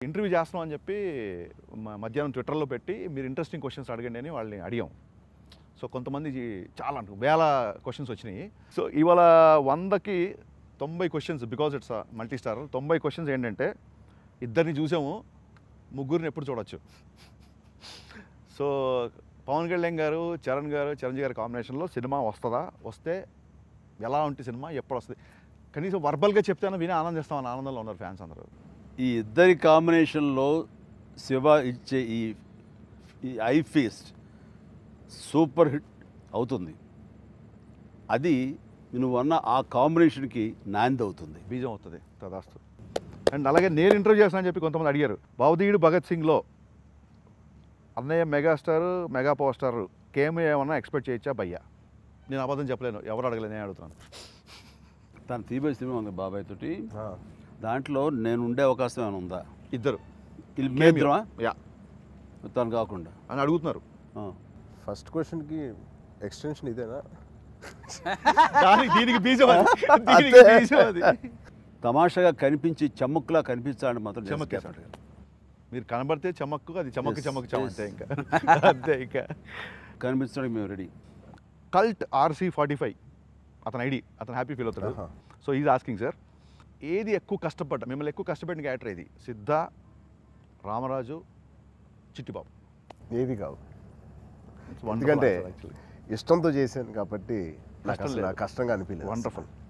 Interview చేస్తున్నాం అని చెప్పి మ- మధ్యాహ్నం ట్విట్టర్లో పెట్టి మీరు ఇంట్రెస్టింగ్ క్వశ్చన్స్ అడగండి అని వాళ్ళని అడిగాం సో కొంతమంది జీ- చాలా అంటే వేల క్వశ్చన్స్ వచ్చినాయి సో ఇవాళ వందకి తొంభై questions because it's multi star తొంభై క్వశ్చన్స్ ఏంటంటే ఇద్దరిని చూసాము ముగ్గురిని ఎప్పుడు చూడొచ్చు సో పవన్ కళ్యాణ్ గారు చరణ్ గారు చిరంజీవి గారి కాంబినేషన్లో సినిమా వస్తుందా వస్తే ఎలా ఉంటుంది సినిమా ఎప్పుడు వస్తుంది కనీసం వర్బల్గా చెప్తేనే విని ఆనందిస్తామని ఆనందంలో ఉన్నారు ఫ్యాన్స్ అందరూ ఈ ఇద్దరి కాంబినేషన్లో శివ ఇచ్చే ఈ ఈ ఐ ఫీస్ట్ సూపర్ హిట్ అవుతుంది అది నువ్వు అన్న ఆ కాంబినేషన్కి నాంది అవుతుంది బీజం అవుతుంది తదాస్తు అండ్ అలాగే నేను ఇంటర్వ్యూ చేస్తానని చెప్పి కొంతమంది అడిగారు బావుదీయుడు భగత్ సింగ్లో అన్నయ్య మెగాస్టార్ మెగా పవర్ స్టార్ కేమ్ ఏమన్నా ఎక్స్పెక్ట్ చేయొచ్చా భయ్యా నేను అబద్ధం చెప్పలేను ఎవరు అడగలేదు నేను అడుగుతున్నాను తను తీబే సినిమా ఉంది బాబాయ్ తోటి ఆ, దాంట్లో నేను ఉండే అవకాశం ఏమైనా ఉందా ఇద్దరు వీళ్ళు మేద్రమా యా తను కాకుండా అని అడుగుతున్నారు ఆ. ఫస్ట్ క్వశ్చన్కి ఎక్స్టెన్షన్ ఇదేనా దానికి దీనికి బీజం అది దీనికి అంతే. బీజం అది తమాషాగా కనిపించి చమ్ముక్లా కనిపించాలని మాత్రం చెమక్ జస్ట్ వేస్తాడు. మీరు కనబడితే చమక్కు అది చమక్ Yes, చమక్ చమ yes. అంతే ఇంకా అంతే ఇంకా కనిపించడానికి మేము ready cult RC forty five అతను ఐడి అతను హ్యాపీ ఫీల్ అవుతాడు ఆహా. సో ఈజ్ ఆస్కింగ్ సార్ ఏది ఎక్కువ కష్టపడ్డా మిమ్మల్ని ఎక్కువ కష్టపడిన క్యారెక్టర్ ఏది సిద్ధ రామరాజు చిట్టిబాబు ఏది కాదు It's wonderful ఎందుకంటే answer actually. ఇష్టంతో చేశాను కాబట్టి నాకు కష్టం అసలు లేదు. నాకు కష్టంగా అనిపించలేదు వండర్ఫుల్